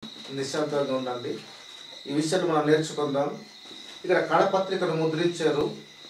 నిశ్శబ్దంగా ఉండండి ఈ విషయాలు మనం నేర్చుకుందాం ఇక్కడ కడపత్రికను ముద్రించారు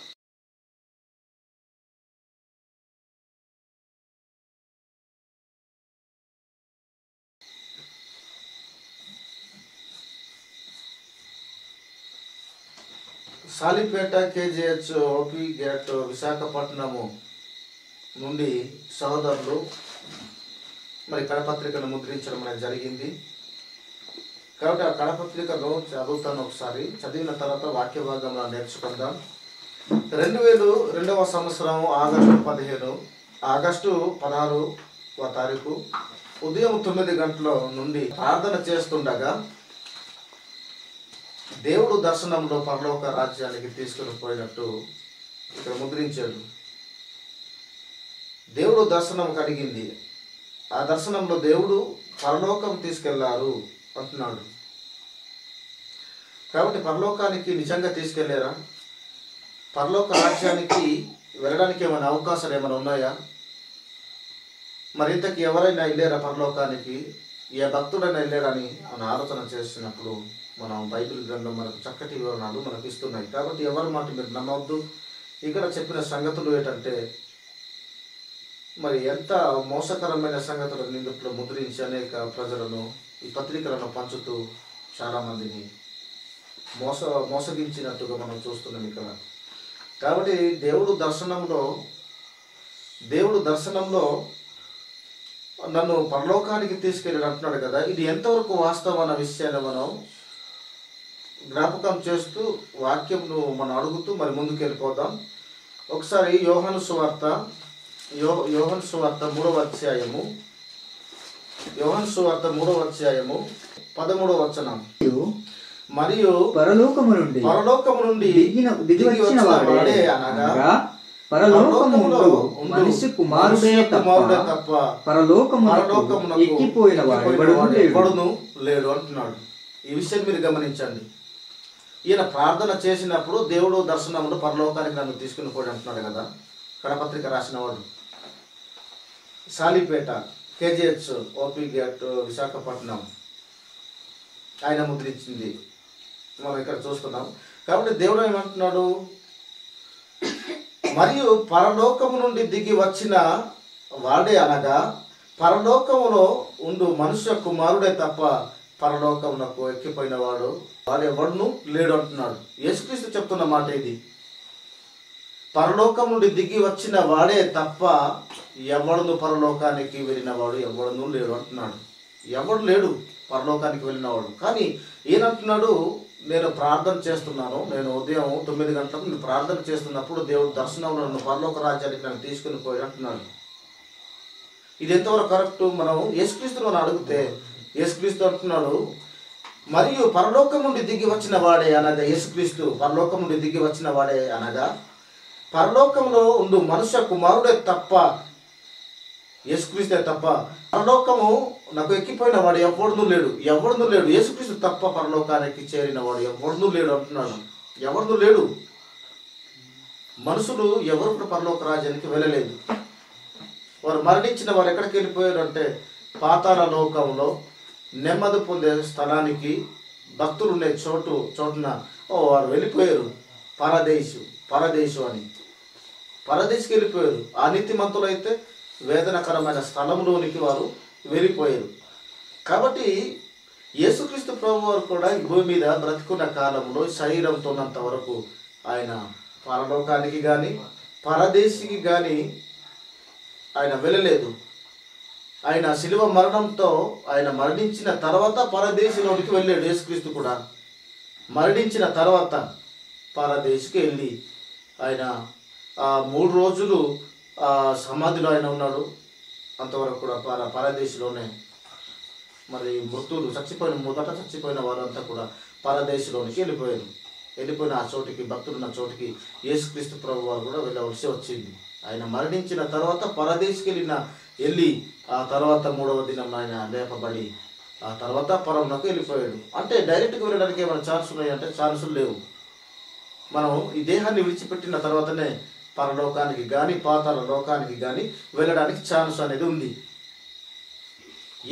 Salipeta KGH OP gate Visakhapatnam నుండి సహోదరులు మరి కడపత్రికను ముద్రించడం అనేది జరిగింది కాబట్టి ఆ కడపత్రికను చదువుతాను ఒకసారి చదివిన తర్వాత వాక్య భాగంలో నేర్చుకుందాం రెండు వేలు రెండవ సంవత్సరం ఆగస్టు పదిహేను ఆగస్టు పదహారు తారీఖు ఉదయం తొమ్మిది గంటల నుండి ప్రార్థన చేస్తుండగా దేవుడు దర్శనంలో పరలోక రాజ్యానికి తీసుకుని పోయినట్టు ఇక్కడ ముద్రించాడు దేవుడు దర్శనం కలిగింది ఆ దర్శనంలో దేవుడు పరలోకం తీసుకెళ్లారు అంటున్నాడు కాబట్టి పరలోకానికి నిజంగా తీసుకెళ్లారా పరలోక రాజ్యానికి వెళ్ళడానికి ఏమైనా అవకాశాలు ఏమైనా ఉన్నాయా మరి ఇంతకు ఎవరైనా వెళ్ళారా పరలోకానికి ఏ భక్తుడైనా వెళ్ళాడని మన ఆలోచన చేసినప్పుడు మనం బైబిల్ గ్రంథం మనకు చక్కటి వివరణలు మనకు ఇస్తున్నాయి కాబట్టి ఎవరి మాట మీరు నమ్మవద్దు ఇక్కడ చెప్పిన సంగతులు ఏంటంటే మరి ఎంత మోసకరమైన సంగతులు నిందుట్లో ముద్రించి అనేక ప్రజలను ఈ పత్రికలను పంచుతూ చాలామందిని మోస మోసగించినట్టుగా మనం చూస్తున్నాం ఇక్కడ కాబట్టి దేవుడు దర్శనంలో దేవుడు దర్శనంలో నన్ను పరలోకానికి తీసుకెళ్ళి అంటున్నాడు కదా ఇది ఎంతవరకు వాస్తవం అన్న విషయాన్ని మనం జ్ఞాపకం చేస్తూ వాక్యంను మనం అడుగుతూ మరి ముందుకు వెళ్ళిపోదాం ఒకసారి యోహను సువార్త యో యోహన్ సువార్త మూడవ అధ్యాయము యోహన్ సువార్త మూడవ అధ్యాయము పదమూడవ వచనం మరియు మరియు పరలోకము నుండి పరలోకము నుండి దిగిన దిగి వచ్చిన వాడే అనగా పరలోకములో మనిషి కుమారుడే కుమారుడే తప్ప తప్ప పరలోకమునకు పరలోకమునకు ఎక్కిపోయిన వాడు ఎక్కిపోయిన వాడు లేడు. ఎవడును లేడు అంటున్నాడు ఈ విషయం మీరు గమనించండి ఈయన ప్రార్థన చేసినప్పుడు దేవుడు దర్శనంలో పరలోకానికి నన్ను తీసుకుని పోయి అంటున్నాడు కదా కడపత్రిక రాసిన వాడు Salipeta KGH OP gate Visakhapatnam ఆయన ముద్రించింది మనం ఇక్కడ చూస్తున్నాం కాబట్టి దేవుడు ఏమంటున్నాడు మరియు పరలోకము నుండి దిగి వచ్చిన వాడే అనగా పరలోకములో ఉండు మనుష్య కుమారుడే తప్ప పరలోకమునకు ఎక్కిపోయిన వాడు వాడెవడును లేడు అంటున్నాడు యేసుక్రీస్తు చెప్తున్న మాట ఇది పరలోకం నుండి దిగి వచ్చిన వాడే తప్ప ఎవడును పరలోకానికి వెళ్ళిన వాడు ఎవడును లేడు అంటున్నాడు ఎవడు లేడు పరలోకానికి వెళ్ళినవాడు కానీ ఈయనంటున్నాడు నేను ప్రార్థన చేస్తున్నాను నేను ఉదయం తొమ్మిది గంటలకు నేను ప్రార్థన చేస్తున్నప్పుడు దేవుడు దర్శనంలో నన్ను పరలోక రాజ్యానికి నన్ను తీసుకుని పోయి అంటున్నాడు ఇది ఎంతవరకు కరెక్ట్ మనం యేసుక్రీస్తు మనం అడిగితే యేసుక్రీస్తు అంటున్నాడు మరియు పరలోకం నుండి దిగి వచ్చిన వాడే అనగా యేసుక్రీస్తు పరలోకం నుండి దిగి వచ్చిన వాడే అనగా పరలోకంలో ఉండు మనుష్య కుమారుడే తప్ప యేసుక్రీస్తే తప్ప పరలోకము నాకు ఎక్కిపోయిన వాడు ఎవడును లేడు ఎవడును లేడు యేసుక్రీస్తు తప్ప పరలోకానికి చేరిన వాడు ఎవడును లేడు అంటున్నాడు ఎవడును లేడు మనుషులు ఎవరు కూడా పరలోక రాజ్యానికి వెళ్ళలేదు వారు మరణించిన వారు ఎక్కడికి వెళ్ళిపోయారు అంటే పాతాళ లోకంలో నెమ్మది పొందే స్థలానికి భక్తులు ఉండే చోటు చోటున ఓ వారు వెళ్ళిపోయారు పరదేశు పరదేశు అని పరదేశికి వెళ్ళిపోయారు ఆ నీతిమంతులు అయితే వేదనకరమైన స్థలంలోనికి వారు వెళ్ళిపోయారు కాబట్టి యేసుక్రీస్తు ప్రభు వారు కూడా ఈ భూమి మీద బ్రతికున్న కాలంలో శరీరంతో ఉన్నంత వరకు ఆయన పరలోకానికి కానీ పరదేశికి కానీ ఆయన వెళ్ళలేదు ఆయన శిలువ మరణంతో ఆయన మరణించిన తర్వాత పరదేశంలోనికి వెళ్ళాడు యేసుక్రీస్తు కూడా మరణించిన తర్వాత పరదేశికి వెళ్ళి ఆయన ఆ మూడు రోజులు ఆ సమాధిలో ఆయన ఉన్నాడు అంతవరకు కూడా పర పరదేశంలోనే మరి మృతులు చచ్చిపోయిన మొదట చచ్చిపోయిన వారంతా కూడా పరదేశంలోనికి వెళ్ళిపోయారు వెళ్ళిపోయిన ఆ చోటికి భక్తులున్న చోటికి యేసుక్రీస్తు ప్రభు వారు కూడా వెళ్ళవలసి వచ్చింది ఆయన మరణించిన తర్వాత పరదేశికి వెళ్ళిన వెళ్ళి ఆ తర్వాత మూడవ దినం ఆయన లేపబడి ఆ తర్వాత పరంలోకి వెళ్ళిపోయాడు అంటే డైరెక్ట్గా వెళ్ళడానికి ఏమైనా ఛాన్స్ ఉన్నాయంటే ఛాన్సులు లేవు మనం ఈ దేహాన్ని విడిచిపెట్టిన తర్వాతనే పరలోకానికి కానీ పాతాల లోకానికి కానీ వెళ్ళడానికి ఛాన్స్ అనేది ఉంది యేసుక్రీస్తు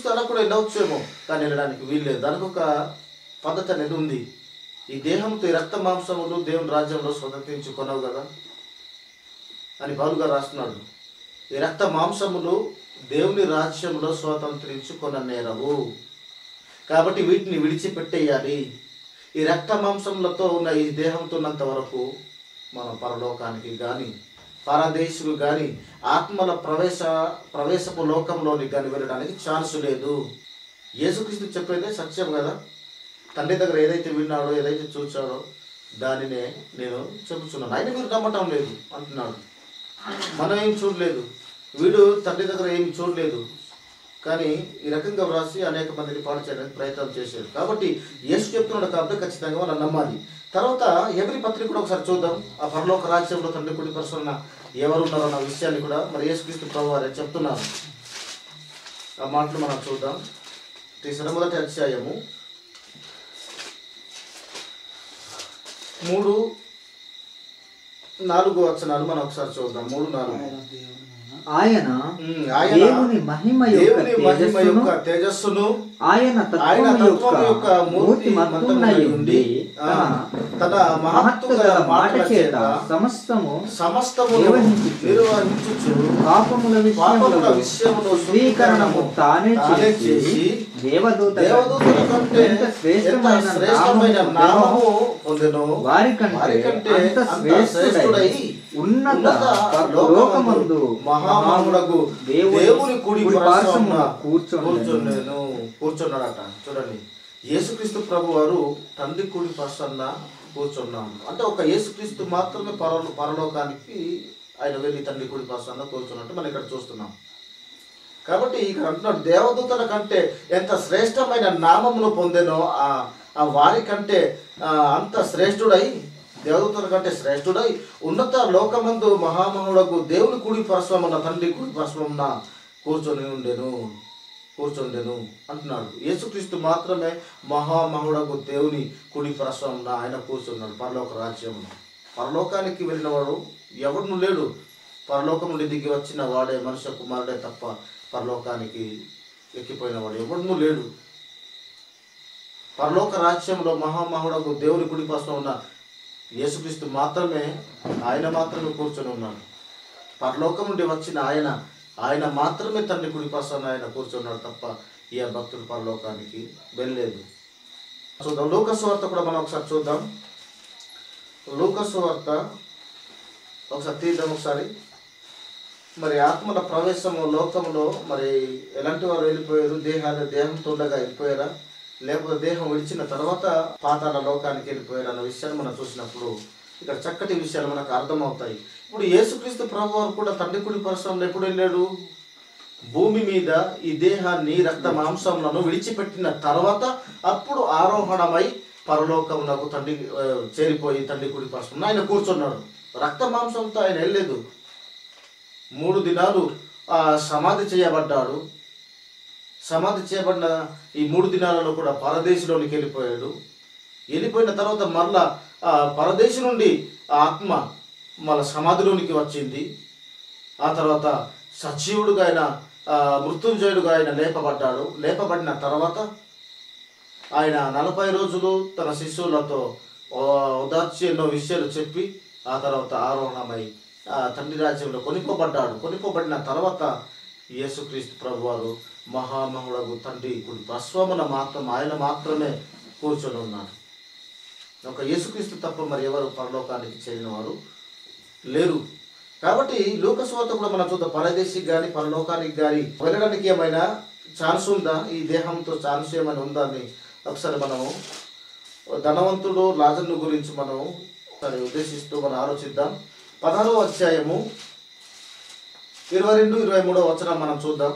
యేసుక్రీస్తు అలా కూడా వెళ్ళవచ్చేమో కానీ వెళ్ళడానికి వీల్లేదు దానికి ఒక పద్ధతి అనేది ఉంది ఈ దేహంతో ఈ రక్త మాంసములు దేవుని రాజ్యంలో స్వతంత్రించుకొనవు కదా అని పౌలుగా రాస్తున్నాడు ఈ రక్త మాంసములు దేవుని రాజ్యంలో స్వతంత్రించుకొన నేరవు కాబట్టి వీటిని విడిచిపెట్టేయాలి ఈ రక్త మాంసములతో ఉన్న ఈ దేహంతో ఉన్నంత వరకు మనం పరలోకానికి కానీ పరదేశులు కానీ ఆత్మల ప్రవేశ ప్రవేశపు లోకంలోనికి కానీ వెళ్ళడానికి ఛాన్స్ లేదు యేసుక్రీస్తు చెప్పేదే సత్యం కదా తండ్రి దగ్గర ఏదైతే విన్నాడో ఏదైతే చూచాడో దానినే నేను చెబుతున్నాను ఆయన మీరు నమ్మటం లేదు అంటున్నాడు మనం ఏం చూడలేదు వీడు తండ్రి దగ్గర ఏం చూడలేదు కానీ ఈ రకంగా వ్రాసి అనేక మందిని పాడు చేయడానికి ప్రయత్నం చేశారు కాబట్టి యేసు చెప్తున్నాడు కాబట్టి ఖచ్చితంగా మనం నమ్మాలి తర్వాత ఎవరి పత్రిక కూడా ఒకసారి చూద్దాం ఆ పరలోక రాజ్యంలో తండ్రి కుడి పరుస్తున్న ఎవరు ఉన్నారో అన్న విషయాన్ని కూడా మరి యేసుక్రీస్తు ప్రభు వారే చెప్తున్నారు ఆ మాటలు మనం చూద్దాం తీసిన మొదటి అధ్యాయము మూడు నాలుగు వచనాలు మనం ఒకసారి చూద్దాం మూడు నాలుగు ఆయన ఉమ్, ఆయన దేవుని మహిమ యొక్క దేవుని మహిమ తేజస్సును యొక్క తేజస్సును ఆయన ఆయన తత్వము తత్వం యొక్క యొక్క మూర్తి మూర్తి మంతమునై మత్తునై ఉండి ఉండి ఆ, తన మహత్తు మహత్తు గల గల మాట మాటల చేత చేత సమస్తము సమస్తమును నిర్వహించుచు. నిర్వహించుచు పాపముల పాపముల విషయములో విషయములో స్వీకరణము తానే తానే చేసి చేసి దేవదూత దేవదూతల కంటే ఎంత ఎంత శ్రేష్టమైన శ్రేష్టమైన నామము నామము పొందెను వారి కంటే వారి కంటే అంత అంత శ్రేష్ఠుడై శ్రేష్ఠుడై ఉన్నత ఉన్నత లోకమందు మహామహుడకు దేవుని దేవుని కుడి కుడి పార్శ్వమున పార్శ్వమున కూర్చుండెను. కూర్చుండెను కూర్చున్నాడట చూడండి యేసుక్రీస్తు ప్రభు వారు తండ్రి కుడి పర్సన్న కూర్చున్నాము అంటే ఒక యేసుక్రీస్తు మాత్రమే పరలో పరలోకానికి ఆయన వెళ్ళి తండ్రి కుడి పర్సన్న కూర్చున్నట్టు మనం ఇక్కడ చూస్తున్నాం కాబట్టి ఇక్కడ అంటున్నాడు దేవదూతల కంటే ఎంత శ్రేష్టమైన నామమును పొందెనో ఆ ఆ వారి కంటే ఆ, అంత శ్రేష్ఠుడై దేవదూతల కంటే శ్రేష్ఠుడై ఉన్నత లోకమందు మహామహుడకు దేవుని కుడి పరస్వమున తండ్రి కుడి పరస్వమున కూర్చొని ఉండెను కూర్చుండెను అంటున్నాడు యేసుక్రీస్తు మాత్రమే మహామహుడకు దేవుని కుడి పరస్వమున ఆయన కూర్చున్నాడు పరలోక రాజ్యమున పరలోకానికి వెళ్ళిన వాడు ఎవడును లేడు పరలోకం నుండి దిగి వచ్చిన వాడే మనుష్య కుమారుడే తప్ప పరలోకానికి ఎక్కిపోయిన వాడు ఎవడును లేడు పరలోక రాజ్యంలో మహామహుడకు దేవుని కుడి పరస్వ ఉన్న యేసుక్రీస్తు మాత్రమే ఆయన మాత్రమే కూర్చొని ఉన్నాడు పరలోకం నుండి వచ్చిన ఆయన ఆయన మాత్రమే తండ్రి కుడి పర్సన ఆయన కూర్చున్నాడు తప్ప ఈ భక్తుడు పరలోకానికి వెళ్ళలేదు చూద్దాం లూకస్ వార్త కూడా మనం ఒకసారి చూద్దాం లూకస్ వార్త ఒకసారి తీద్దాం ఒకసారి మరి ఆత్మల ప్రవేశము లోకంలో మరి ఎలాంటి వారు వెళ్ళిపోయారు దేహాలు దేహంతో ఉండగా వెళ్ళిపోయారా లేకపోతే దేహం విడిచిన తర్వాత పాతాల లోకానికి వెళ్ళిపోయారు అన్న విషయాన్ని మనం చూసినప్పుడు ఇక్కడ చక్కటి విషయాలు మనకు అర్థమవుతాయి ఇప్పుడు యేసుక్రీస్తు ప్రభు వారు కూడా తండ్రి కుడి పరిశ్రమలో ఎప్పుడు వెళ్ళాడు భూమి మీద ఈ దేహాన్ని రక్త మాంసములను విడిచిపెట్టిన తర్వాత అప్పుడు ఆరోహణమై పరలోకమునకు తండ్రి ఆ, చేరిపోయి తండ్రి కుడి పరిశ్రమ ఆయన కూర్చున్నాడు రక్త మాంసంతో ఆయన వెళ్ళలేదు మూడు దినాలు ఆ, సమాధి చేయబడ్డాడు సమాధి చేయబడిన ఈ మూడు దినాలలో కూడా పరదేశంలోనికి వెళ్ళిపోయాడు వెళ్ళిపోయిన తర్వాత మళ్ళా ఆ పరదేశం నుండి ఆ ఆత్మ మళ్ళా సమాధిలోనికి వచ్చింది ఆ తర్వాత సజీవుడుగా ఆయన ఆ, మృత్యుంజయుడుగా ఆయన లేపబడ్డాడు లేపబడిన తర్వాత ఆయన నలభై రోజులు తన శిష్యులతో ఓ ఉదార్చి ఎన్నో విషయాలు చెప్పి ఆ తర్వాత ఆరోహణమై ఆ తండ్రి రాజ్యంలో కొనిపోబడ్డాడు కొనిపోబడిన తర్వాత యేసుక్రీస్తు ప్రభువారు మహామహుడగు తండ్రి కుడి ప్రస్వమున మాత్రం ఆయన మాత్రమే కూర్చొని ఉన్నాడు ఒక యేసుక్రీస్తు తప్ప మరి ఎవరు పరలోకానికి చేరిన వారు లేరు కాబట్టి లోకస్వార్త కూడా మనం చూద్దాం పరదేశికి కానీ పరలోకానికి కానీ వెళ్ళడానికి ఏమైనా ఛాన్స్ ఉందా ఈ దేహంతో ఛాన్స్ ఏమైనా ఉందా అని ఒకసారి మనం ధనవంతుడు లాజర్ను గురించి మనం ఒకసారి ఉద్దేశిస్తూ మనం ఆలోచిద్దాం పదహారో అధ్యాయము ఇరవై రెండు ఇరవై మూడో వచనం మనం చూద్దాం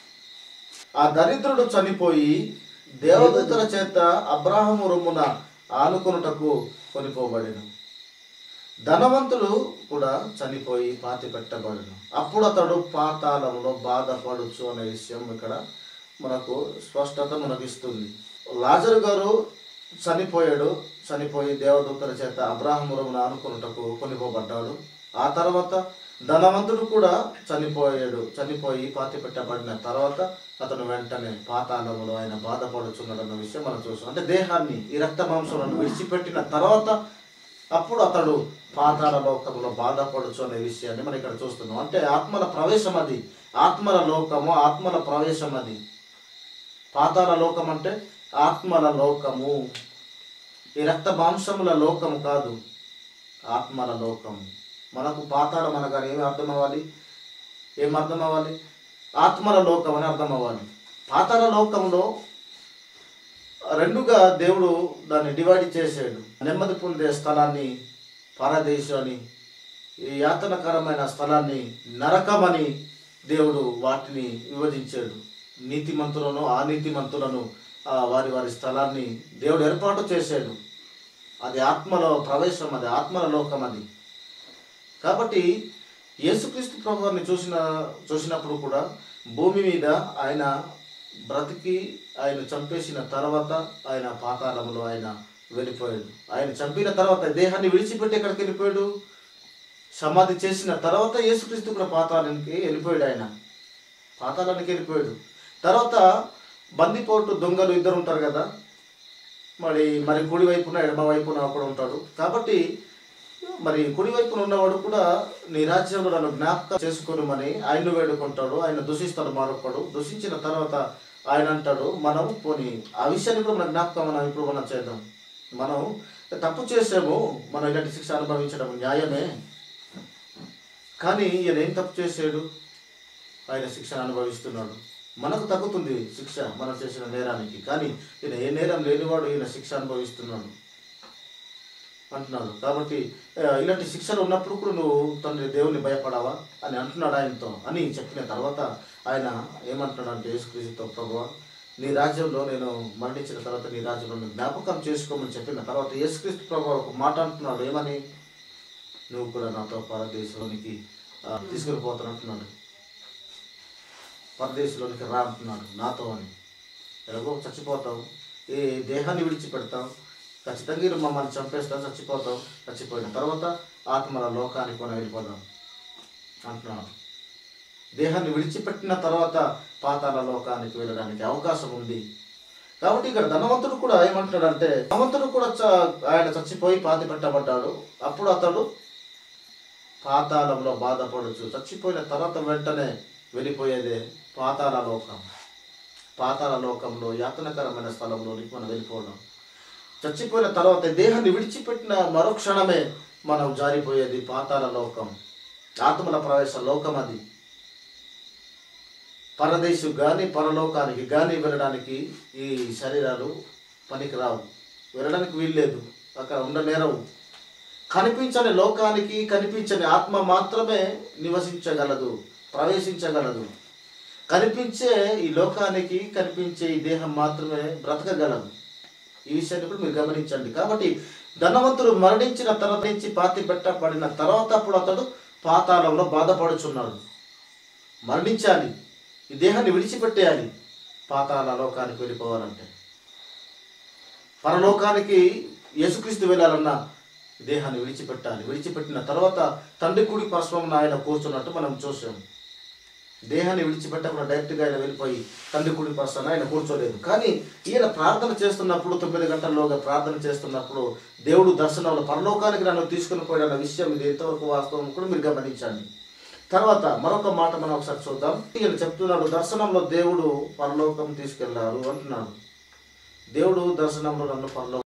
ఆ దరిద్రుడు చనిపోయి దేవదూతల చేత అబ్రాహము రొమ్మున ఆనుకొనుటకు కొనిపోబడిను ధనవంతుడు కూడా చనిపోయి పాతి పెట్టబడిను అప్పుడు అతడు పాతాళంలో బాధపడుచు అనే విషయం ఇక్కడ మనకు స్పష్టత మనకు ఇస్తుంది లాజరు గారు చనిపోయాడు చనిపోయి దేవదూతల చేత అబ్రాహమురమును ఆనుకున్నటకు కొనిపోబడ్డాడు ఆ తర్వాత ధనవంతుడు కూడా చనిపోయాడు చనిపోయి పాతి పెట్టబడిన తర్వాత అతను వెంటనే పాతాళములో ఆయన బాధపడుచున్నాడు అన్న విషయం మనం చూస్తాం అంటే దేహాన్ని ఈ రక్త మాంసములను విడిచిపెట్టిన తర్వాత అప్పుడు అతడు పాతాళ లోకంలో బాధపడచ్చు అనే విషయాన్ని మనం ఇక్కడ చూస్తున్నాం అంటే ఆత్మల ప్రవేశం అది ఆత్మల లోకము ఆత్మల ప్రవేశం అది పాతాళ లోకం అంటే ఆత్మల లోకము ఈ రక్త మాంసముల లోకము కాదు ఆత్మల లోకము మనకు పాతాళం అనగానే ఏమి అర్థం అవ్వాలి ఏం అర్థం అవ్వాలి ఆత్మల లోకం అని అర్థం అవ్వాలి పాతాళ లోకంలో రెండుగా దేవుడు దాన్ని డివైడ్ చేసాడు నెమ్మది పొందే స్థలాన్ని పరదేశం అని ఈ యాతనకరమైన స్థలాన్ని నరకమని దేవుడు వాటిని విభజించాడు నీతిమంతులను అనీతిమంతులను ఆ, వారి వారి స్థలాన్ని దేవుడు ఏర్పాటు చేశాడు అది ఆత్మలో ప్రవేశం అది ఆత్మల లోకం అది కాబట్టి యేసుక్రీస్తు ప్రభువారిని చూసిన చూసినప్పుడు కూడా భూమి మీద ఆయన బ్రతికి ఆయన చంపేసిన తర్వాత ఆయన పాతాళంలో ఆయన వెళ్ళిపోయాడు ఆయన చంపిన తర్వాత దేహాన్ని విడిచిపెట్టి ఎక్కడికి వెళ్ళిపోయాడు సమాధి చేసిన తర్వాత యేసుక్రీస్తు కూడా పాతాళానికి వెళ్ళిపోయాడు ఆయన పాతాళానికి వెళ్ళిపోయాడు తర్వాత బందిపోటు దొంగలు ఇద్దరు ఉంటారు కదా మరి మరి కుడి వైపున ఎడమ వైపున ఒకడు ఉంటాడు కాబట్టి మరి కుడి వైపున ఉన్నవాడు కూడా నీ రాజ్యంలో నన్ను జ్ఞాపకం చేసుకోనమని ఆయన్ను వేడుకుంటాడు ఆయన దూషిస్తాడు మరొకడు దూషించిన తర్వాత ఆయన అంటాడు మనం పోనీ ఆ విషయాన్ని కూడా మన జ్ఞాపకం మనం ఇప్పుడు మనం చేద్దాం మనం తప్పు చేసాము మనం ఇలాంటి శిక్ష అనుభవించడం న్యాయమే కానీ ఈయన ఏం తప్పు చేశాడు ఆయన శిక్షను అనుభవిస్తున్నాడు మనకు తగ్గుతుంది శిక్ష మనం చేసిన నేరానికి కానీ ఈయన ఏ నేరం లేనివాడు ఈయన శిక్ష అనుభవిస్తున్నాడు అంటున్నాడు కాబట్టి ఆ, ఇలాంటి శిక్షలు ఉన్నప్పుడు కూడా నువ్వు తండ్రి దేవుని భయపడావా అని అంటున్నాడు ఆయనతో అని చెప్పిన తర్వాత ఆయన ఏమంటున్నాడు అంటే యేసుక్రీస్తుతో ప్రభువా నీ రాజ్యంలో నేను మరణించిన తర్వాత నీ రాజ్యంలో నువ్వు జ్ఞాపకం చేసుకోమని చెప్పిన తర్వాత యేసుక్రీస్తు ప్రభు ఒక మాట అంటున్నాడు ఏమని నువ్వు కూడా నాతో పరదేశంలోనికి ఆ, తీసుకుని పోతానంటున్నాడు పరదేశంలోనికి రా అంటున్నాడు నాతో అని ఎలాగో చచ్చిపోతావు ఏ దేహాన్ని విడిచిపెడతావు ఖచ్చితంగా ఈయన మమ్మల్ని చంపేస్తావు చచ్చిపోతావు చచ్చిపోయిన తర్వాత ఆత్మల లోకానికి మనం వెళ్ళిపోదాం అంటున్నాడు దేహాన్ని విడిచిపెట్టిన తర్వాత పాతాల లోకానికి వెళ్ళడానికి అవకాశం ఉంది కాబట్టి ఇక్కడ ధనవంతుడు కూడా ఏమంటున్నాడంటే ధనవంతుడు కూడా చ- ఆయన చచ్చిపోయి పాతి పెట్టబడ్డాడు అప్పుడు అతడు పాతాళంలో బాధపడచ్చు చచ్చిపోయిన తర్వాత వెంటనే వెళ్ళిపోయేదే పాతాళ లోకం పాతాళ లోకంలో యాతనకరమైన స్థలంలోనికి మనం వెళ్ళిపోవడం చచ్చిపోయిన తర్వాత దేహాన్ని విడిచిపెట్టిన మరో క్షణమే మనం జారిపోయేది పాతాళ లోకం ఆత్మల ప్రవేశ లోకం అది పరదేశు కానీ పరలోకానికి కానీ వెళ్ళడానికి ఈ శరీరాలు పనికిరావు వెళ్ళడానికి వీల్లేదు అక్కడ ఉండనేరవు కనిపించని లోకానికి కనిపించని ఆత్మ మాత్రమే నివసించగలదు ప్రవేశించగలదు కనిపించే ఈ లోకానికి కనిపించే ఈ దేహం మాత్రమే బ్రతకగలదు ఈ విషయాన్ని కూడా మీరు గమనించండి కాబట్టి ధనవంతుడు మరణించిన తర్వాత నుంచి పాతి పెట్టబడిన తర్వాత అప్పుడు అతడు పాతాళంలో బాధపడుచున్నాడు మరణించాలి ఈ దేహాన్ని విడిచిపెట్టేయాలి పాతాళ లోకానికి వెళ్ళిపోవాలంటే పరలోకానికి యేసుక్రీస్తు వెళ్ళాలన్నా దేహాన్ని విడిచిపెట్టాలి విడిచిపెట్టిన తర్వాత తండ్రి కుడి పరస్పరం ఆయన కూర్చున్నట్టు మనం చూసాం దేహాన్ని విడిచిపెట్టకుండా డైరెక్ట్గా ఆయన వెళ్ళిపోయి తండ్రి కుడి పరస్పరం ఆయన కూర్చోలేదు కానీ ఈయన ప్రార్థన చేస్తున్నప్పుడు తొమ్మిది గంటల్లోగా ప్రార్థన చేస్తున్నప్పుడు దేవుడు దర్శనంలో పరలోకానికి నన్ను తీసుకుని పోయిన విషయం ఇది ఎంతవరకు వాస్తవం కూడా మీరు గమనించండి తర్వాత మరొక మాట మనం ఒకసారి చూద్దాం ఈయన చెప్తున్నాడు దర్శనంలో దేవుడు పరలోకం తీసుకెళ్లారు అంటున్నాడు దేవుడు దర్శనంలో నన్ను పరలోకం